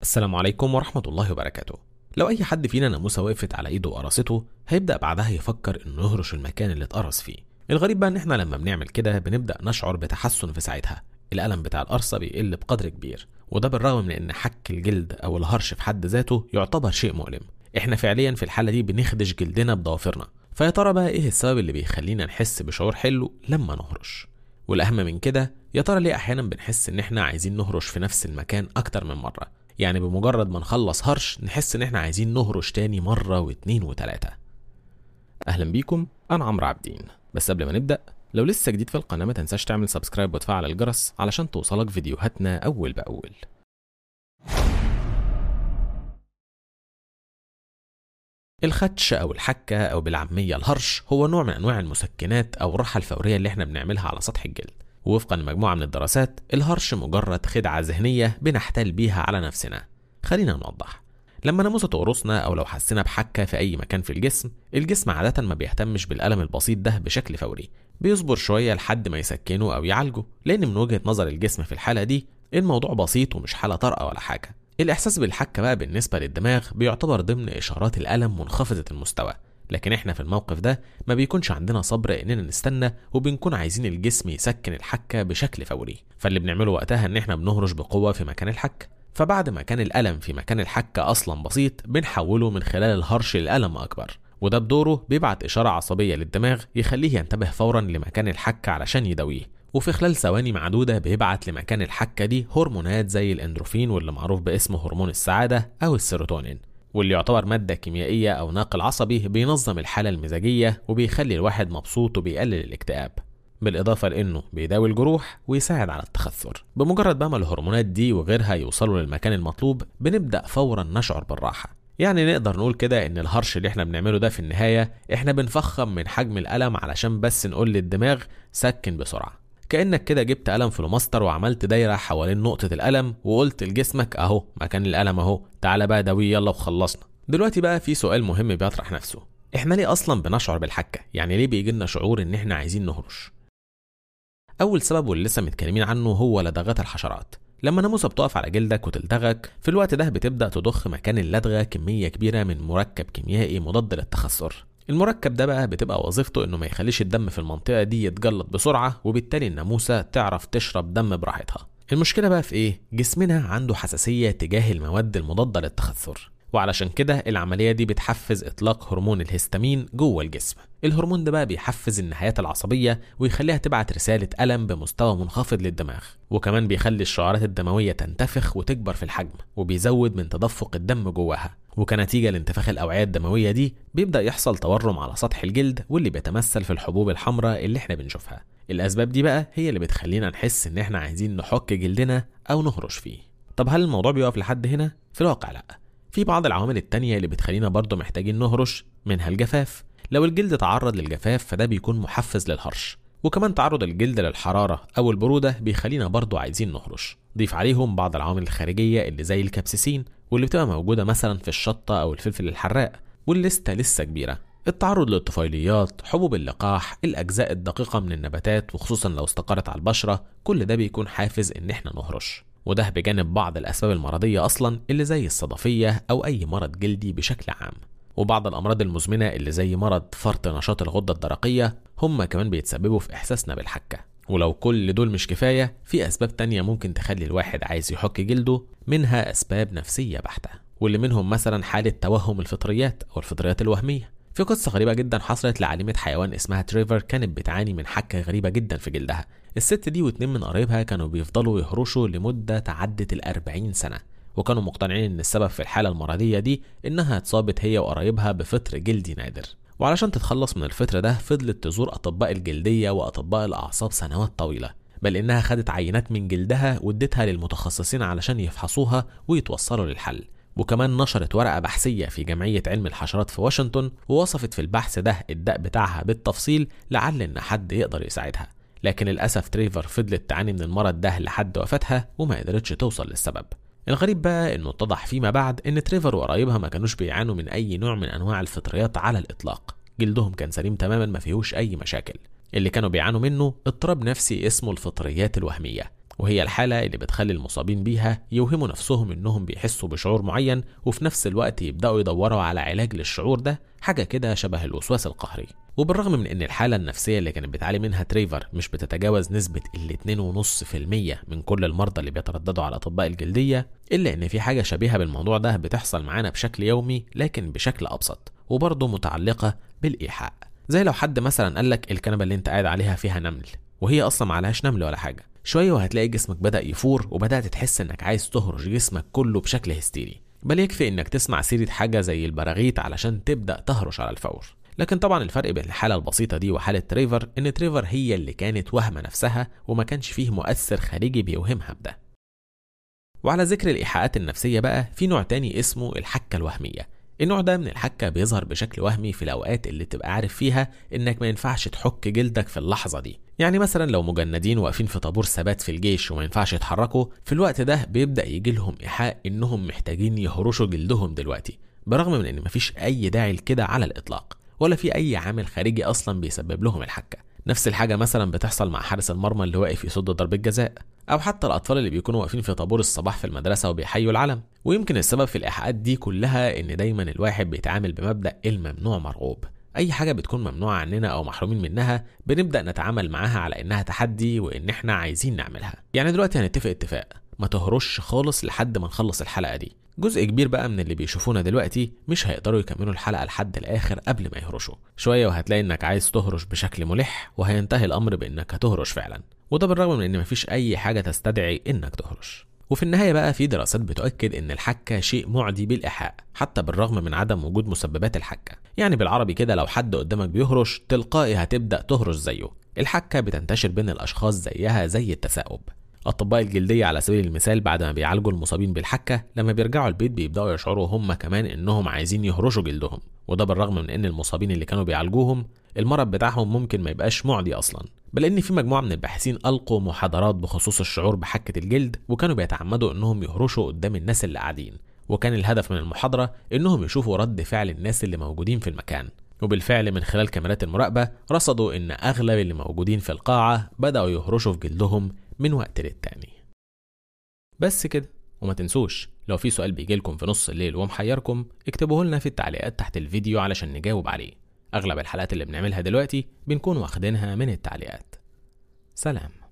السلام عليكم ورحمة الله وبركاته لو أي حد فينا ناموسة وقفت على إيده وقرصته هيبدأ بعدها يفكر إنه يهرش المكان اللي اتقرص فيه الغريب بقى إن إحنا لما بنعمل كده بنبدأ نشعر بتحسن في ساعتها الألم بتاع القرصة بيقل بقدر كبير وده بالرغم من إن حك الجلد أو الهرش في حد ذاته يعتبر شيء مؤلم إحنا فعليا في الحالة دي بنخدش جلدنا بضوافرنا فيا ترى بقى إيه السبب اللي بيخلينا نحس بشعور حلو لما نهرش والأهم من كده يا ترى ليه أحيانا بنحس إن إحنا عايزين نهرش في نفس المكان أكتر من مرة يعني بمجرد ما نخلص هرش نحس إن إحنا عايزين نهرش تاني مرة واتنين وتلاتة أهلا بيكم أنا عمرو عابدين بس قبل ما نبدأ لو لسه جديد في القناة ما تنساش تعمل سبسكرايب وتفعل الجرس علشان توصلك فيديوهاتنا أول بأول الخدش أو الحكة أو بالعامية الهرش هو نوع من أنواع المسكنات أو الراحة الفورية اللي احنا بنعملها على سطح الجلد ووفقا لمجموعة من الدراسات الهرش مجرد خدعة ذهنية بنحتال بيها على نفسنا خلينا نوضح لما ناموسة تقرصنا أو لو حسينا بحكة في أي مكان في الجسم الجسم عادة ما بيهتمش بالألم البسيط ده بشكل فوري بيصبر شوية لحد ما يسكنه أو يعالجه لأن من وجهة نظر الجسم في الحالة دي الموضوع بسيط ومش حالة طارئة ولا حاجة الإحساس بالحكة بقى بالنسبة للدماغ بيعتبر ضمن إشارات الألم منخفضة المستوى لكن احنا في الموقف ده ما بيكونش عندنا صبر اننا نستنى وبنكون عايزين الجسم يسكن الحكة بشكل فوري فاللي بنعمله وقتها ان احنا بنهرش بقوة في مكان الحك فبعد ما كان الألم في مكان الحكة أصلا بسيط بنحوله من خلال الهرش لألم أكبر وده بدوره بيبعت إشارة عصبية للدماغ يخليه ينتبه فورا لمكان الحكة علشان يداويه وفي خلال ثواني معدودة بيبعت لمكان الحكة دي هرمونات زي الأندروفين واللي معروف باسم هرمون السعادة أو السيروتونين واللي يعتبر مادة كيميائية أو ناقل عصبي بينظم الحالة المزاجية وبيخلي الواحد مبسوط وبيقلل الاكتئاب بالإضافة لأنه بيداوي الجروح ويساعد على التخثر بمجرد بقى ما الهرمونات دي وغيرها يوصلوا للمكان المطلوب بنبدأ فورا نشعر بالراحة يعني نقدر نقول كده ان الهرش اللي احنا بنعمله ده في النهاية احنا بنفخم من حجم الألم علشان بس نقول للدماغ سكن بسرعة كأنك كده جبت قلم فلوماستر وعملت دايرة حوالين نقطة القلم وقلت لجسمك أهو مكان القلم أهو تعالى بقى داويه يلا وخلصنا دلوقتي بقى في سؤال مهم بيطرح نفسه احنا ليه أصلا بنشعر بالحكة يعني ليه بيجي لنا شعور إن احنا عايزين نهرش أول سبب واللي لسه متكلمين عنه هو لدغات الحشرات لما ناموسة بتقف على جلدك وتلدغك في الوقت ده بتبدأ تضخ مكان اللدغة كمية كبيرة من مركب كيميائي مضاد للتخثر المركب ده بقى بتبقى وظيفته انه ما يخليش الدم في المنطقة دي يتجلط بسرعة وبالتالي الناموسة تعرف تشرب دم براحتها المشكلة بقى في ايه؟ جسمنا عنده حساسية تجاه المواد المضادة للتخثر وعلشان كده العملية دي بتحفز إطلاق هرمون الهستامين جوه الجسم الهرمون ده بقى بيحفز النهايات العصبية ويخليها تبعت رسالة ألم بمستوى منخفض للدماغ وكمان بيخلي الشعارات الدموية تنتفخ وتكبر في الحجم وبيزود من تدفق الدم جواها وكنتيجة لانتفاخ الأوعية الدموية دي بيبدأ يحصل تورم على سطح الجلد واللي بيتمثل في الحبوب الحمراء اللي احنا بنشوفها الأسباب دي بقى هي اللي بتخلينا نحس إن احنا عايزين نحك جلدنا أو نهرش فيه طب هل الموضوع بيقف لحد هنا؟ في الواقع لأ في بعض العوامل التانية اللي بتخلينا برضه محتاجين نهرش منها الجفاف لو الجلد تعرض للجفاف فده بيكون محفز للهرش وكمان تعرض الجلد للحرارة أو البرودة بيخلينا برضه عايزين نهرش ضيف عليهم بعض العوامل الخارجية اللي زي الكبسيسين واللي بتبقى موجودة مثلا في الشطة أو الفلفل الحراق والليستة لسه كبيرة التعرض للطفيليات حبوب اللقاح الأجزاء الدقيقة من النباتات وخصوصا لو استقرت على البشرة كل ده بيكون حافز إن احنا نهرش وده بجانب بعض الأسباب المرضية أصلا اللي زي الصدفية أو أي مرض جلدي بشكل عام وبعض الأمراض المزمنة اللي زي مرض فرط نشاط الغدة الدرقية هم كمان بيتسببوا في إحساسنا بالحكة ولو كل دول مش كفاية في أسباب تانية ممكن تخلي الواحد عايز يحك جلده منها أسباب نفسية بحتة واللي منهم مثلا حالة توهم الفطريات أو الفطريات الوهمية في قصة غريبة جدا حصلت لعالمة حيوان اسمها تريفر كانت بتعاني من حكة غريبة جدا في جلدها الست دي واتنين من قرايبها كانوا بيفضلوا يهرشوا لمدة تعدت الأربعين سنة وكانوا مقتنعين ان السبب في الحالة المرضية دي انها اتصابت هي وقرايبها بفطر جلدي نادر وعلشان تتخلص من الفطر ده فضلت تزور اطباء الجلدية واطباء الاعصاب سنوات طويلة بل انها خدت عينات من جلدها وادتها للمتخصصين علشان يفحصوها ويتوصلوا للحل وكمان نشرت ورقة بحثية في جمعية علم الحشرات في واشنطن ووصفت في البحث ده الداء بتاعها بالتفصيل لعل ان حد يقدر يساعدها لكن للأسف تريفر فضلت تعاني من المرض ده لحد وفاتها وما قدرتش توصل للسبب الغريب بقى انه اتضح فيما بعد ان تريفر وقرايبها ما كانوش بيعانوا من اي نوع من انواع الفطريات على الاطلاق جلدهم كان سليم تماما ما فيهوش اي مشاكل اللي كانوا بيعانوا منه اضطراب نفسي اسمه الفطريات الوهمية وهي الحالة اللي بتخلي المصابين بيها يوهموا نفسهم إنهم بيحسوا بشعور معين وفي نفس الوقت يبدأوا يدوروا على علاج للشعور ده حاجة كده شبه الوسواس القهري وبالرغم من إن الحالة النفسية اللي كانت بتعاني منها تريفر مش بتتجاوز نسبة ال 2.5% من كل المرضى اللي بيترددوا على أطباء الجلدية إلا إن في حاجة شبيهة بالموضوع ده بتحصل معانا بشكل يومي لكن بشكل أبسط وبرضه متعلقة بالإيحاء زي لو حد مثلا قالك الكنبة اللي انت قاعد عليها فيها نمل وهي أصلا معلهاش نمل ولا حاجة شوية وهتلاقي جسمك بدأ يفور وبدأت تحس إنك عايز تهرش جسمك كله بشكل هستيري بل يكفي إنك تسمع سيرة حاجة زي البراغيث علشان تبدأ تهرش على الفور لكن طبعا الفرق بين الحالة البسيطة دي وحالة تريفر إن تريفر هي اللي كانت وهمة نفسها وما كانش فيه مؤثر خارجي بيوهمها بده وعلى ذكر الإيحاءات النفسية بقى في نوع تاني اسمه الحكة الوهمية النوع ده من الحكة بيظهر بشكل وهمي في الأوقات اللي تبقى عارف فيها إنك ما ينفعش تحك جلدك في اللحظة دي يعني مثلا لو مجندين واقفين في طابور ثبات في الجيش وما ينفعش يتحركوا في الوقت ده بيبدأ يجي لهم إيحاء إنهم محتاجين يهرشوا جلدهم دلوقتي برغم من إن مفيش أي داعي لكده على الإطلاق ولا في أي عامل خارجي أصلا بيسبب لهم الحكة نفس الحاجة مثلا بتحصل مع حارس المرمى اللي واقف يصد ضربة جزاء أو حتى الأطفال اللي بيكونوا واقفين في طابور الصباح في المدرسة وبيحيوا العلم ويمكن السبب في الإيحاءات دي كلها إن دايما الواحد بيتعامل بمبدأ الممنوع مرغوب أي حاجة بتكون ممنوعة عننا أو محرومين منها بنبدأ نتعامل معاها على إنها تحدي وإن إحنا عايزين نعملها يعني دلوقتي هنتفق اتفاق ما تهرش خالص لحد ما نخلص الحلقة دي جزء كبير بقى من اللي بيشوفونا دلوقتي مش هيقدروا يكملوا الحلقة لحد الآخر قبل ما يهرشوا شوية وهتلاقي إنك عايز تهرش بشكل ملح وهينتهي الأمر بإنك هتهرش فعلا وده بالرغم من إن مفيش أي حاجة تستدعي إنك تهرش وفي النهاية بقى في دراسات بتؤكد إن الحكة شيء معدي بالإيحاء حتى بالرغم من عدم وجود مسببات الحكة يعني بالعربي كده لو حد قدامك بيهرش تلقائي هتبدأ تهرش زيه الحكة بتنتشر بين الأشخاص زيها زي التثاؤب أطباء الجلدية على سبيل المثال بعد ما بيعالجوا المصابين بالحكة لما بيرجعوا البيت بيبدأوا يشعروا هم كمان إنهم عايزين يهرشوا جلدهم وده بالرغم من إن المصابين اللي كانوا بيعالجوهم المرض بتاعهم ممكن ما يبقاش معدي أصلا بل إن في مجموعة من الباحثين ألقوا محاضرات بخصوص الشعور بحكة الجلد وكانوا بيتعمدوا إنهم يهرشوا قدام الناس اللي قاعدين وكان الهدف من المحاضرة إنهم يشوفوا رد فعل الناس اللي موجودين في المكان وبالفعل من خلال كاميرات المراقبة رصدوا إن أغلب اللي موجودين في القاعة بدأوا يهرشوا في جلدهم من وقت للتاني بس كده وما تنسوش لو في سؤال بيجيلكم في نص الليل ومحيركم اكتبوه لنا في التعليقات تحت الفيديو علشان نجاوب عليه أغلب الحلقات اللي بنعملها دلوقتي بنكون واخدينها من التعليقات سلام